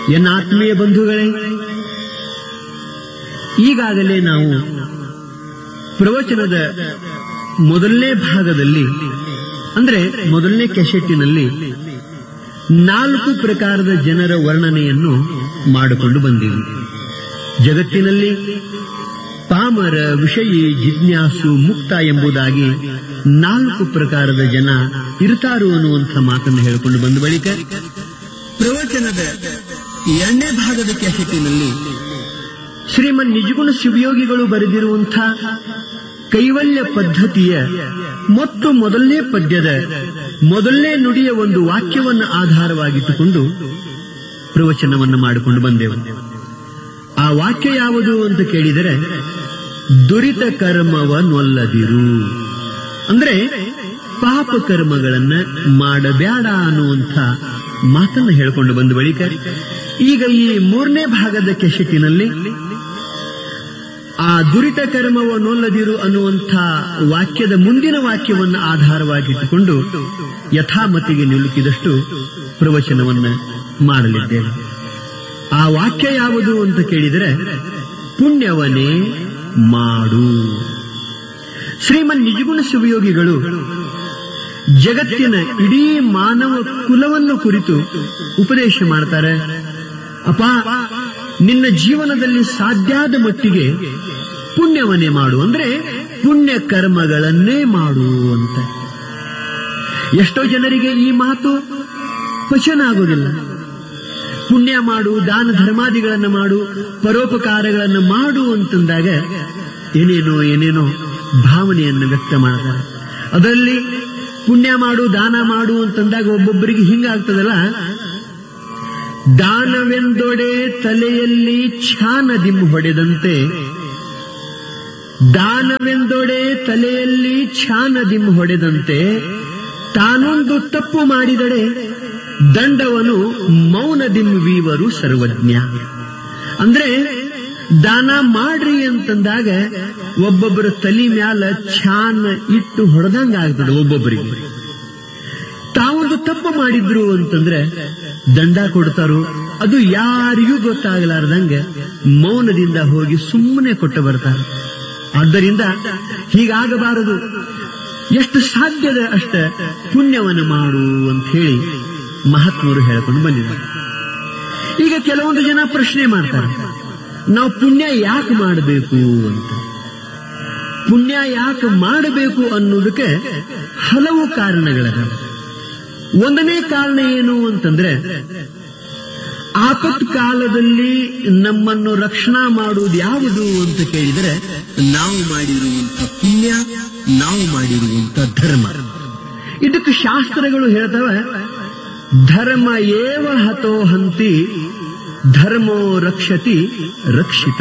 ಎನ್ನ ಆತ್ಮೀಯ ಬಂಧುಗಳೇ ಈಗಾಗಲೇ ನಾವು ಪ್ರವಚನದ ಮೊದಲನೇ ಭಾಗದಲ್ಲಿ ಅಂದ್ರೆ ಮೊದಲನೇ ಕೆಸೆಟ್ಟಿನಲ್ಲಿ ನಾಲ್ಕು ಪ್ರಕಾರದ ಜನರ ವರ್ಣನೆಯನ್ನು ಮಾಡಿಕೊಂಡು ಬಂದೆವು ಜಗತ್ತಿನಲ್ಲಿ ಪಾಮರ ವಿಷಯಿ ಜಿಜ್ಞಾಸು ಮುಕ್ತ ಎಂಬುದಾಗಿ ನಾಲ್ಕು ಪ್ರಕಾರದ ಜನ ಇರ್ತಾರು ಅನ್ನುವಂಥ ಮಾತನ್ನು ಹೇಳಿಕೊಂಡು ಬಂದ ಬಳಿಕ ಪ್ರವಚನದ ಎರಡನೇ ಭಾಗದ ಕೆಸೆಟ್ಟಿನಲ್ಲಿ ಶ್ರೀಮನ್ ನಿಜಗುಣ ಶಿವಯೋಗಿಗಳು ಬರೆದಿರುವಂಥ ಕೈವಲ್ಯ ಪದ್ಧತಿಯ ಮತ್ತು ಮೊದಲನೇ ಪದ್ಯದ ಮೊದಲನೇ ನುಡಿಯ ಒಂದು ವಾಕ್ಯವನ್ನು ಆಧಾರವಾಗಿಟ್ಟುಕೊಂಡು ಪ್ರವಚನವನ್ನು ಮಾಡಿಕೊಂಡು ಬಂದೆವು ಆ ವಾಕ್ಯ ಯಾವುದು ಅಂತ ಕೇಳಿದರೆ ದುರಿತ ಕರ್ಮವನ್ನೊಲ್ಲದಿರು ಅಂದ್ರೆ ಪಾಪ ಕರ್ಮಗಳನ್ನ ಮಾಡಬೇಡ ಅನ್ನುವಂಥ ಮಾತನ್ನ ಹೇಳಿಕೊಂಡು ಬಂದ ಬಳಿಕ ಈಗ ಈ ಮೂರನೇ ಭಾಗದ ಕೆಶೆಟ್ಟಿನಲ್ಲಿ ಆ ದುರಿತ ಕರ್ಮವನ್ನೊಲ್ಲದಿರು ಅನ್ನುವಂಥ ವಾಕ್ಯದ ಮುಂದಿನ ವಾಕ್ಯವನ್ನು ಆಧಾರವಾಗಿಟ್ಟುಕೊಂಡು ಯಥಾಮತಿಗೆ ನಿಲುಕಿದಷ್ಟು ಪ್ರವಚನವನ್ನ ಮಾಡಲಿದ್ದೇವೆ ಆ ವಾಕ್ಯ ಯಾವುದು ಅಂತ ಕೇಳಿದರೆ ಪುಣ್ಯವನೇ ಮಾಡು ಶ್ರೀಮನ್ ನಿಜಗುಣ ಶಿವಯೋಗಿಗಳು ಜಗತ್ತಿನ ಇಡೀ ಮಾನವ ಕುಲವನ್ನು ಕುರಿತು ಉಪದೇಶ ಮಾಡ್ತಾರೆ ಅಪ್ಪ ನಿನ್ನ ಜೀವನದಲ್ಲಿ ಸಾಧ್ಯಾದ ಮಟ್ಟಿಗೆ ಪುಣ್ಯವನ್ನೇ ಮಾಡು ಅಂದ್ರೆ ಪುಣ್ಯ ಕರ್ಮಗಳನ್ನೇ ಮಾಡು ಅಂತ ಎಷ್ಟೋ ಜನರಿಗೆ ಈ ಮಾತು ಪಚನ ಆಗುವುದಿಲ್ಲ ಪುಣ್ಯ ಮಾಡು ದಾನ ಧರ್ಮಾದಿಗಳನ್ನು ಮಾಡು ಪರೋಪಕಾರಗಳನ್ನು ಮಾಡು ಅಂತಂದಾಗ ಏನೇನೋ ಏನೇನೋ ಭಾವನೆಯನ್ನು ವ್ಯಕ್ತ ಮಾಡ್ತಾರೆ ಅದರಲ್ಲಿ ಪುಣ್ಯ ಮಾಡು ದಾನ ಮಾಡು ಅಂತಂದಾಗ ಒಬ್ಬೊಬ್ಬರಿಗೆ ಹಿಂಗಾಗ್ತದಲ್ಲ ದಾನವೆಂದೊಡೆ ತಲೆಯಲ್ಲಿ ಛಾನದಿಮ್ ಹೊಡೆದಂತೆ ದಾನವೆಂದೊಡೆ ತಲೆಯಲ್ಲಿ ಛಾನದಿಮ್ ಹೊಡೆದಂತೆ ತಾನೊಂದು ತಪ್ಪು ಮಾಡಿದಡೆ ದಂಡವನು ಮೌನದಿಮ್ಮುವೀವರು ಸರ್ವಜ್ಞ ಅಂದ್ರೆ ದಾನ ಮಾಡ್ರಿ ಅಂತಂದಾಗ ಒಬ್ಬೊಬ್ಬರ ತಲೆ ಮ್ಯಾಲ ಛಾನ್ ಇಟ್ಟು ಹೊಡೆದಂಗ ಆಗ್ತದೆ ಒಬ್ಬೊಬ್ಬರಿಗೆ ತಾವೊಂದು ತಪ್ಪು ಮಾಡಿದ್ರು ಅಂತಂದ್ರೆ ದಂಡ ಕೊಡ್ತಾರೋ ಅದು ಯಾರಿಗೂ ಗೊತ್ತಾಗಲಾರ್ದಂಗ ಮೌನದಿಂದ ಹೋಗಿ ಸುಮ್ಮನೆ ಕೊಟ್ಟು ಬರ್ತಾರೆ ಆದ್ದರಿಂದ ಹೀಗಾಗಬಾರದು ಎಷ್ಟು ಸಾಧ್ಯದ ಅಷ್ಟ ಪುಣ್ಯವನ್ನು ಮಾಡು ಅಂತ ಹೇಳಿ ಮಹಾತ್ಮರು ಹೇಳ್ಕೊಂಡು ಬಂದಿದ್ದಾರೆ ಈಗ ಕೆಲವೊಂದು ಜನ ಪ್ರಶ್ನೆ ಮಾಡ್ತಾರೆ ನಾವು ಪುಣ್ಯ ಯಾಕೆ ಮಾಡಬೇಕು ಅಂತ ಪುಣ್ಯ ಯಾಕೆ ಮಾಡಬೇಕು ಅನ್ನೋದಕ್ಕೆ ಹಲವು ಕಾರಣಗಳಿದಾವೆ ಒಂದನೇ ಕಾರಣ ಏನು ಅಂತಂದ್ರೆ ಆಪತ್ ಕಾಲದಲ್ಲಿ ನಮ್ಮನ್ನು ರಕ್ಷಣಾ ಮಾಡುವುದು ಯಾವುದು ಅಂತ ಕೇಳಿದರೆ ನಾವು ಮಾಡಿರುವಂತ ಪುಣ್ಯ ನಾವು ಮಾಡಿರುವಂತ ಧರ್ಮ ಇದಕ್ಕೆ ಶಾಸ್ತ್ರಗಳು ಹೇಳ್ತವೆ ಧರ್ಮ ಏವ ಹತೋ ಹಂತಿ ಧರ್ಮೋ ರಕ್ಷತಿ ರಕ್ಷಿತ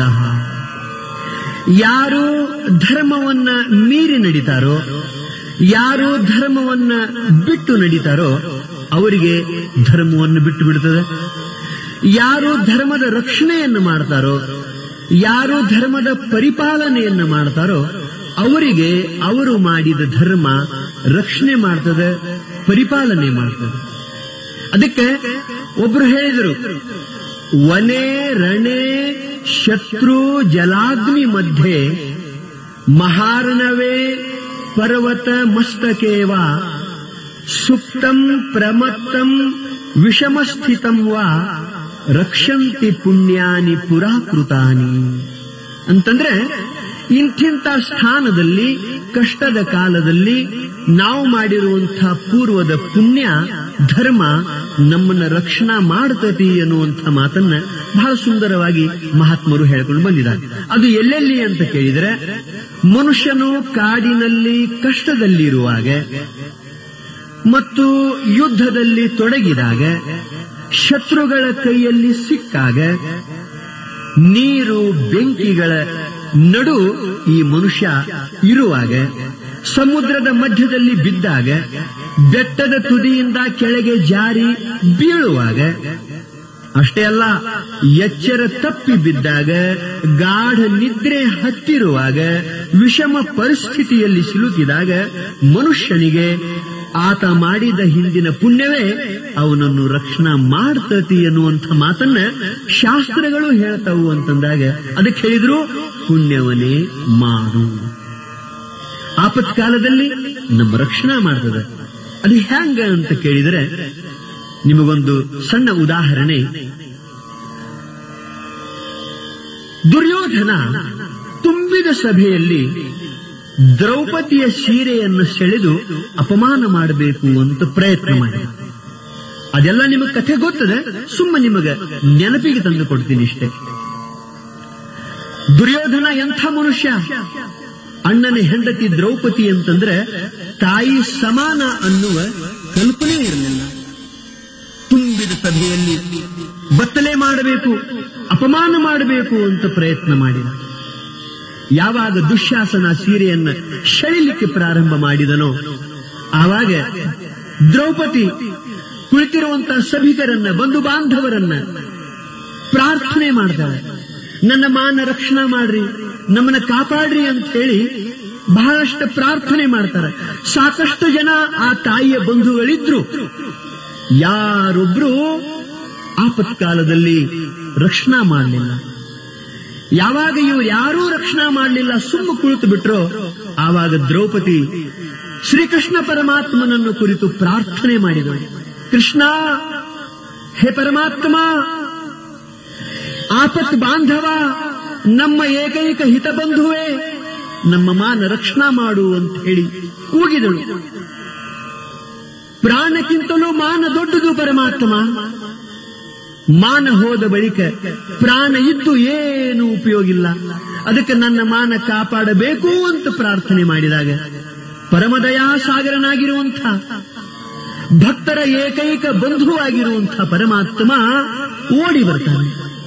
ಯಾರು ಧರ್ಮವನ್ನ ಮೀರಿ ನಡೀತಾರೋ ಯಾರು ಧರ್ಮವನ್ನ ಬಿಟ್ಟು ನಡೀತಾರೋ ಅವರಿಗೆ ಧರ್ಮವನ್ನು ಬಿಟ್ಟು ಬಿಡುತ್ತದೆ ಯಾರು ಧರ್ಮದ ರಕ್ಷಣೆಯನ್ನು ಮಾಡ್ತಾರೋ ಯಾರು ಧರ್ಮದ ಪರಿಪಾಲನೆಯನ್ನು ಮಾಡ್ತಾರೋ ಅವರಿಗೆ ಅವರು ಮಾಡಿದ ಧರ್ಮ ರಕ್ಷಣೆ ಮಾಡ್ತದೆ ಪರಿಪಾಲನೆ ಮಾಡ್ತದೆ ಅದಕ್ಕೆ ಒಬ್ರು ಹೇಳಿದರು ವನೆ ರಣೆ ಶತ್ರು ಜಲಾಗ್ನಿ ಮಧ್ಯೆ ಮಹಾರ್ಣವೇ ಪರ್ವತ ಮಸ್ತಕೇವ ಸುಪ್ತಂ ಪ್ರಮತ್ತಂ ವಿಷಮಸ್ಥಿತಂ ವಾ ರಕ್ಷಂತಿ ಪುಣ್ಯಾನಿ ಪುರಾಕೃತಾನಿ ಅಂತಂದ್ರೆ ಇಂಥಿಂಥ ಸ್ಥಾನದಲ್ಲಿ ಕಷ್ಟದ ಕಾಲದಲ್ಲಿ ನಾವು ಮಾಡಿರುವಂತಹ ಪೂರ್ವದ ಪುಣ್ಯ ಧರ್ಮ ನಮ್ಮನ್ನ ರಕ್ಷಣಾ ಮಾಡ್ತತಿ ಅನ್ನುವಂಥ ಮಾತನ್ನ ಬಹಳ ಸುಂದರವಾಗಿ ಮಹಾತ್ಮರು ಹೇಳ್ಕೊಂಡು ಬಂದಿದ್ದಾರೆ ಅದು ಎಲ್ಲೆಲ್ಲಿ ಅಂತ ಕೇಳಿದರೆ ಮನುಷ್ಯನು ಕಾಡಿನಲ್ಲಿ ಕಷ್ಟದಲ್ಲಿರುವಾಗ ಮತ್ತು ಯುದ್ಧದಲ್ಲಿ ತೊಡಗಿದಾಗ ಶತ್ರುಗಳ ಕೈಯಲ್ಲಿ ಸಿಕ್ಕಾಗ ನೀರು ಬೆಂಕಿಗಳ ನಡು ಈ ಮನುಷ್ಯ ಇರುವಾಗ ಸಮುದ್ರದ ಮಧ್ಯದಲ್ಲಿ ಬಿದ್ದಾಗ ಬೆಟ್ಟದ ತುದಿಯಿಂದ ಕೆಳಗೆ ಜಾರಿ ಬೀಳುವಾಗ ಅಷ್ಟೇ ಅಲ್ಲ ಎಚ್ಚರ ತಪ್ಪಿ ಬಿದ್ದಾಗ ಗಾಢ ನಿದ್ರೆ ಹತ್ತಿರುವಾಗ ವಿಷಮ ಪರಿಸ್ಥಿತಿಯಲ್ಲಿ ಸಿಲುಕಿದಾಗ ಮನುಷ್ಯನಿಗೆ ಆತ ಮಾಡಿದ ಹಿಂದಿನ ಪುಣ್ಯವೇ ಅವನನ್ನು ರಕ್ಷಣಾ ಮಾಡ್ತತಿ ಎನ್ನುವಂಥ ಮಾತನ್ನ ಶಾಸ್ತ್ರಗಳು ಹೇಳ್ತಾವು ಅಂತಂದಾಗ ಅದಕ್ಕೆ ಹೇಳಿದ್ರು ಪುಣ್ಯವನ್ನೇ ಮಾಡು ಆಪತ್ಕಾಲದಲ್ಲಿ ನಮ್ಮ ರಕ್ಷಣಾ ಮಾಡ್ತದೆ ಅದು ಹ್ಯಾಂಗ ಅಂತ ಕೇಳಿದರೆ ನಿಮಗೊಂದು ಸಣ್ಣ ಉದಾಹರಣೆ ದುರ್ಯೋಧನ ತುಂಬಿದ ಸಭೆಯಲ್ಲಿ ದ್ರೌಪದಿಯ ಸೀರೆಯನ್ನು ಸೆಳೆದು ಅಪಮಾನ ಮಾಡಬೇಕು ಅಂತ ಪ್ರಯತ್ನ ಮಾಡಿದ ಅದೆಲ್ಲ ನಿಮಗೆ ಕಥೆ ಗೊತ್ತದೆ ಸುಮ್ಮ ನಿಮಗೆ ನೆನಪಿಗೆ ತಂದು ಕೊಡ್ತೀನಿ ಇಷ್ಟೇ ದುರ್ಯೋಧನ ಎಂಥ ಮನುಷ್ಯ ಅಣ್ಣನ ಹೆಂಡತಿ ದ್ರೌಪದಿ ಅಂತಂದ್ರೆ ತಾಯಿ ಸಮಾನ ಅನ್ನುವ ಕಲ್ಪನೆ ಇರಲಿಲ್ಲ ತುಂಬಿದ ಸಭೆಯಲ್ಲಿ ಬತ್ತಲೆ ಮಾಡಬೇಕು ಅಪಮಾನ ಮಾಡಬೇಕು ಅಂತ ಪ್ರಯತ್ನ ಮಾಡಿದ ಯಾವಾಗ ದುಶ್ಯಾಸನ ಸೀರೆಯನ್ನ ಸೆಳಿಲಿಕ್ಕೆ ಪ್ರಾರಂಭ ಮಾಡಿದನೋ ಆವಾಗ ದ್ರೌಪದಿ ಕುಳಿತಿರುವಂತಹ ಸಭಿಕರನ್ನ ಬಂಧು ಬಾಂಧವರನ್ನ ಪ್ರಾರ್ಥನೆ ಮಾಡ್ತಾಳೆ ನನ್ನ ಮಾನ ರಕ್ಷಣಾ ಮಾಡ್ರಿ ನಮ್ಮನ್ನ ಕಾಪಾಡ್ರಿ ಅಂತ ಹೇಳಿ ಬಹಳಷ್ಟು ಪ್ರಾರ್ಥನೆ ಮಾಡ್ತಾರೆ ಸಾಕಷ್ಟು ಜನ ಆ ತಾಯಿಯ ಬಂಧುಗಳಿದ್ರು ಯಾರೊಬ್ರು ಆಪತ್ಕಾಲದಲ್ಲಿ ರಕ್ಷಣಾ ಮಾಡಲಿಲ್ಲ ಯಾವಾಗ ಇವ್ರು ಯಾರೂ ರಕ್ಷಣಾ ಮಾಡಲಿಲ್ಲ ಸುಮ್ಮ ಕುಳಿತು ಬಿಟ್ರೋ ಆವಾಗ ದ್ರೌಪದಿ ಶ್ರೀಕೃಷ್ಣ ಪರಮಾತ್ಮನನ್ನು ಕುರಿತು ಪ್ರಾರ್ಥನೆ ಮಾಡಿದಳು ಕೃಷ್ಣ ಹೇ ಪರಮಾತ್ಮ ಆಪತ್ ಬಾಂಧವ ನಮ್ಮ ಏಕೈಕ ಹಿತಬಂಧುವೇ ನಮ್ಮ ಮಾನ ರಕ್ಷಣಾ ಮಾಡು ಅಂತ ಹೇಳಿ ಕೂಗಿದಳು ಪ್ರಾಣಕ್ಕಿಂತಲೂ ಮಾನ ದೊಡ್ಡದು ಪರಮಾತ್ಮ ಮಾನ ಹೋದ ಬಳಿಕ ಪ್ರಾಣ ಇದ್ದು ಏನು ಉಪಯೋಗಿಲ್ಲ ಅದಕ್ಕೆ ನನ್ನ ಮಾನ ಕಾಪಾಡಬೇಕು ಅಂತ ಪ್ರಾರ್ಥನೆ ಮಾಡಿದಾಗ ಪರಮದಯಾ ಸಾಗರನಾಗಿರುವಂಥ ಭಕ್ತರ ಏಕೈಕ ಬಂಧುವಾಗಿರುವಂಥ ಪರಮಾತ್ಮ ಓಡಿ ಬರ್ತಾನೆ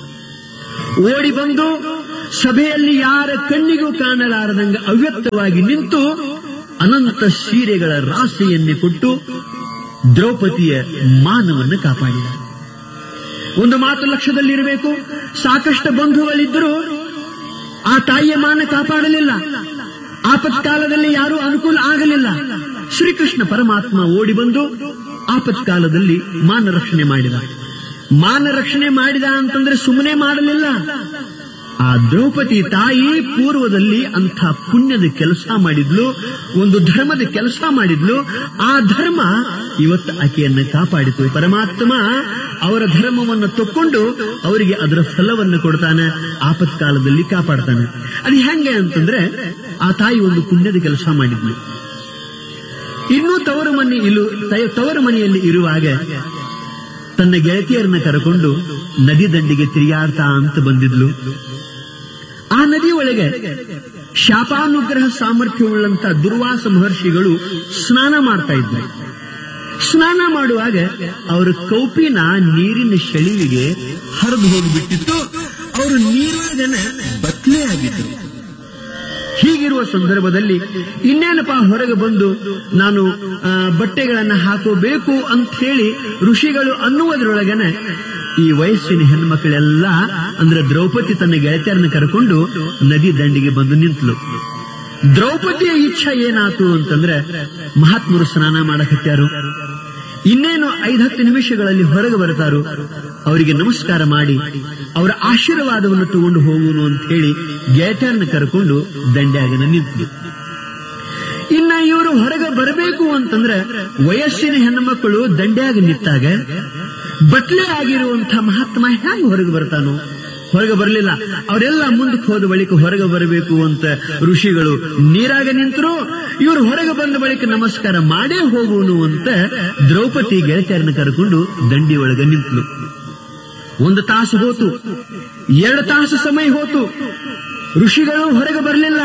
ಓಡಿ ಬಂದು ಸಭೆಯಲ್ಲಿ ಯಾರ ಕಣ್ಣಿಗೂ ಕಾಣಲಾರದಂಗ ಅವ್ಯಕ್ತವಾಗಿ ನಿಂತು ಅನಂತ ಸೀರೆಗಳ ರಾಶಿಯನ್ನೇ ಕೊಟ್ಟು ದ್ರೌಪದಿಯ ಮಾನವನ್ನು ಕಾಪಾಡಿದ ಒಂದು ಮಾತು ಲಕ್ಷ್ಯದಲ್ಲಿರಬೇಕು ಸಾಕಷ್ಟು ಬಂಧುಗಳಿದ್ದರೂ ಆ ತಾಯಿಯ ಮಾನ ಕಾಪಾಡಲಿಲ್ಲ ಆಪತ್ಕಾಲದಲ್ಲಿ ಯಾರೂ ಅನುಕೂಲ ಆಗಲಿಲ್ಲ ಶ್ರೀಕೃಷ್ಣ ಪರಮಾತ್ಮ ಓಡಿ ಬಂದು ಆಪತ್ಕಾಲದಲ್ಲಿ ಮಾನ ರಕ್ಷಣೆ ಮಾಡಿದ ಮಾನ ರಕ್ಷಣೆ ಮಾಡಿದ ಅಂತಂದ್ರೆ ಸುಮ್ಮನೆ ಮಾಡಲಿಲ್ಲ ಆ ದ್ರೌಪದಿ ತಾಯಿ ಪೂರ್ವದಲ್ಲಿ ಅಂಥ ಪುಣ್ಯದ ಕೆಲಸ ಮಾಡಿದ್ಲು ಒಂದು ಧರ್ಮದ ಕೆಲಸ ಮಾಡಿದ್ಲು ಆ ಧರ್ಮ ಇವತ್ತು ಆಕೆಯನ್ನ ಕಾಪಾಡಿತು ಪರಮಾತ್ಮ ಅವರ ಧರ್ಮವನ್ನು ತಕ್ಕೊಂಡು ಅವರಿಗೆ ಅದರ ಫಲವನ್ನು ಕೊಡ್ತಾನೆ ಆಪತ್ಕಾಲದಲ್ಲಿ ಕಾಪಾಡ್ತಾನೆ ಅದು ಹೆಂಗೆ ಅಂತಂದ್ರೆ ಆ ತಾಯಿ ಒಂದು ಪುಣ್ಯದ ಕೆಲಸ ಮಾಡಿದ್ಲು ಇನ್ನೂ ತವರು ಮನೆ ಇಲು ತವರು ಮನೆಯಲ್ಲಿ ಇರುವಾಗ ತನ್ನ ಗೆಳತಿಯರನ್ನ ಕರೆಕೊಂಡು ನದಿ ದಂಡಿಗೆ ತಿರುಗಾಡ್ತಾ ಅಂತ ಬಂದಿದ್ಲು ಆ ನದಿ ಒಳಗೆ ಶಾಪಾನುಗ್ರಹ ಸಾಮರ್ಥ್ಯವುಳ್ಳಂತ ದುರ್ವಾಸ ಮಹರ್ಷಿಗಳು ಸ್ನಾನ ಮಾಡ್ತಾ ಇದ್ರು ಸ್ನಾನ ಮಾಡುವಾಗ ಅವರ ಕೌಪಿನ ನೀರಿನ ಶೆಳಿವಿಗೆ ಹರಿದು ಹೋಗಿಬಿಟ್ಟಿತ್ತು ಅವರು ನೀರೊಳಗನೆ ಬತ್ಲೆ ಆಗಿದ್ರು ಹೀಗಿರುವ ಸಂದರ್ಭದಲ್ಲಿ ಇನ್ನೇನಪ್ಪ ಹೊರಗೆ ಬಂದು ನಾನು ಆ, ಬಟ್ಟೆಗಳನ್ನ ಹಾಕೋಬೇಕು ಅಂತ ಹೇಳಿ ಋಷಿಗಳು ಅನ್ನುವುದರೊಳಗನೆ ಈ ವಯಸ್ಸಿನ ಹೆಣ್ಮಕ್ಳೆಲ್ಲ ಅಂದ್ರೆ ದ್ರೌಪದಿ ತನ್ನ ಗೆಳತಿಯರನ್ನ ಕರ್ಕೊಂಡು ನದಿ ದಂಡಿಗೆ ಬಂದು ನಿಂತಲು ದ್ರೌಪದಿಯ ಇಚ್ಛೆ ಏನಾತು ಅಂತಂದ್ರೆ ಮಹಾತ್ಮರು ಸ್ನಾನ ಮಾಡಕತ್ಯಾರು ಇನ್ನೇನು ಐದತ್ತು ನಿಮಿಷಗಳಲ್ಲಿ ಹೊರಗೆ ಬರ್ತಾರು ಅವರಿಗೆ ನಮಸ್ಕಾರ ಮಾಡಿ ಅವರ ಆಶೀರ್ವಾದವನ್ನು ತಗೊಂಡು ಹೋಗುನು ಅಂತ ಹೇಳಿ ಗೆಳತಿಯರನ್ನ ಕರ್ಕೊಂಡು ದಂಡ್ಯಾಗನ ನಿಂತರು ಇನ್ನ ಇವರು ಹೊರಗೆ ಬರಬೇಕು ಅಂತಂದ್ರೆ ವಯಸ್ಸಿನ ಹೆಣ್ಣುಮಕ್ಕಳು ದಂಡ್ಯಾಗ ನಿಂತಾಗ ಬಟ್ಲೆ ಆಗಿರುವಂತ ಮಹಾತ್ಮ ಹ್ಯಾಂಗ ಹೊರಗೆ ಬರ್ತಾನೋ ಹೊರಗೆ ಬರಲಿಲ್ಲ ಅವರೆಲ್ಲ ಮುಂದಕ್ಕೆ ಹೋದ ಬಳಿಕ ಹೊರಗೆ ಬರಬೇಕು ಅಂತ ಋಷಿಗಳು ನೀರಾಗ ನಿಂತರು ಇವರು ಹೊರಗೆ ಬಂದ ಬಳಿಕ ನಮಸ್ಕಾರ ಮಾಡೇ ಹೋಗುವನು ಅಂತ ದ್ರೌಪದಿ ಗೆಳತಿಯರನ್ನ ಕರ್ಕೊಂಡು ದಂಡಿ ಒಳಗೆ ನಿಂತಲು ಒಂದು ತಾಸು ಹೋತು ಎರಡು ತಾಸು ಸಮಯ ಹೋತು ಋಷಿಗಳು ಹೊರಗೆ ಬರಲಿಲ್ಲ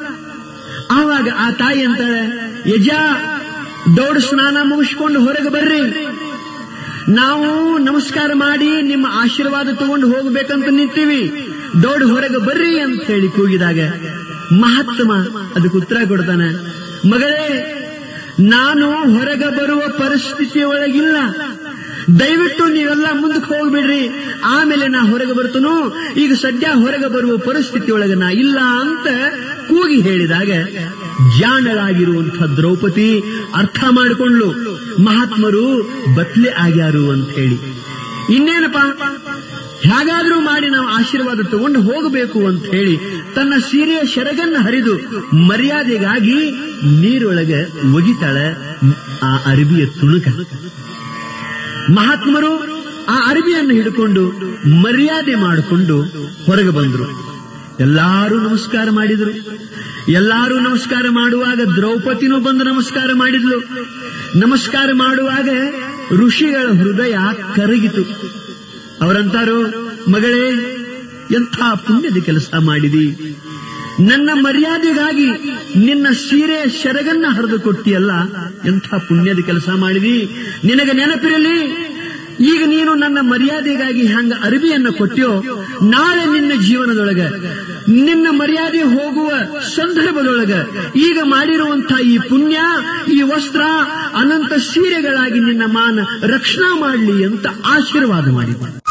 ಆವಾಗ ಆ ತಾಯಿ ಅಂತಾಳೆ ಯಜ ದೌಡ ಸ್ನಾನ ಮುಗಿಸ್ಕೊಂಡು ಹೊರಗೆ ಬರ್ರಿ ನಾವು ನಮಸ್ಕಾರ ಮಾಡಿ ನಿಮ್ಮ ಆಶೀರ್ವಾದ ತಗೊಂಡು ಹೋಗ್ಬೇಕಂತ ನಿಂತೀವಿ ದೌಡ್ ಹೊರಗೆ ಬರ್ರಿ ಅಂತ ಹೇಳಿ ಕೂಗಿದಾಗ ಮಹಾತ್ಮ ಅದಕ್ಕೆ ಉತ್ತರ ಕೊಡ್ತಾನೆ ಮಗಳೇ ನಾನು ಹೊರಗೆ ಬರುವ ಪರಿಸ್ಥಿತಿ ಒಳಗಿಲ್ಲ ದಯವಿಟ್ಟು ನೀವೆಲ್ಲ ಮುಂದಕ್ಕೆ ಹೋಗ್ಬಿಡ್ರಿ ಆಮೇಲೆ ನಾ ಹೊರಗೆ ಬರ್ತನು ಈಗ ಸದ್ಯ ಹೊರಗೆ ಬರುವ ಪರಿಸ್ಥಿತಿ ಒಳಗೆ ನಾ ಇಲ್ಲ ಅಂತ ಕೂಗಿ ಹೇಳಿದಾಗ ಜಾಣಳಾಗಿರುವಂಥ ದ್ರೌಪದಿ ಅರ್ಥ ಮಾಡಿಕೊಂಡ್ಲು ಮಹಾತ್ಮರು ಬತ್ಲೆ ಆಗ್ಯಾರು ಅಂತ ಹೇಳಿ ಇನ್ನೇನಪ್ಪ ಹೇಗಾದ್ರೂ ಮಾಡಿ ನಾವು ಆಶೀರ್ವಾದ ತಗೊಂಡು ಹೋಗಬೇಕು ಅಂತ ಹೇಳಿ ತನ್ನ ಸೀರೆಯ ಶರಗನ್ನ ಹರಿದು ಮರ್ಯಾದೆಗಾಗಿ ನೀರೊಳಗೆ ಒಗಿತಾಳ ಆ ಅರಬಿಯ ತುಣುಕ ಮಹಾತ್ಮರು ಆ ಅರಬಿಯನ್ನು ಹಿಡ್ಕೊಂಡು ಮರ್ಯಾದೆ ಮಾಡಿಕೊಂಡು ಹೊರಗೆ ಬಂದ್ರು ಎಲ್ಲಾರು ನಮಸ್ಕಾರ ಮಾಡಿದ್ರು ಎಲ್ಲಾರು ನಮಸ್ಕಾರ ಮಾಡುವಾಗ ದ್ರೌಪದಿನೂ ಬಂದು ನಮಸ್ಕಾರ ಮಾಡಿದ್ಲು ನಮಸ್ಕಾರ ಮಾಡುವಾಗ ಋಷಿಗಳ ಹೃದಯ ಕರಗಿತು ಅವರಂತಾರು ಮಗಳೇ ಎಂಥ ಪುಣ್ಯದ ಕೆಲಸ ಮಾಡಿದಿ ನನ್ನ ಮರ್ಯಾದೆಗಾಗಿ ನಿನ್ನ ಸೀರೆ ಶರಗನ್ನ ಹರಿದು ಕೊಟ್ಟಿಯಲ್ಲ ಎಂಥ ಪುಣ್ಯದ ಕೆಲಸ ಮಾಡಿದಿ ನಿನಗೆ ನೆನಪಿರಲಿ ಈಗ ನೀನು ನನ್ನ ಮರ್ಯಾದೆಗಾಗಿ ಹಂಗ ಅರಬಿಯನ್ನ ಕೊಟ್ಟಿಯೋ ನಾಳೆ ನಿನ್ನ ಜೀವನದೊಳಗ ನಿನ್ನ ಮರ್ಯಾದೆ ಹೋಗುವ ಸಂದರ್ಭದೊಳಗ ಈಗ ಮಾಡಿರುವಂತಹ ಈ ಪುಣ್ಯ ಈ ವಸ್ತ್ರ ಅನಂತ ಸೀರೆಗಳಾಗಿ ನಿನ್ನ ಮಾನ ರಕ್ಷಣಾ ಮಾಡಲಿ ಅಂತ ಆಶೀರ್ವಾದ ಮಾಡಿದ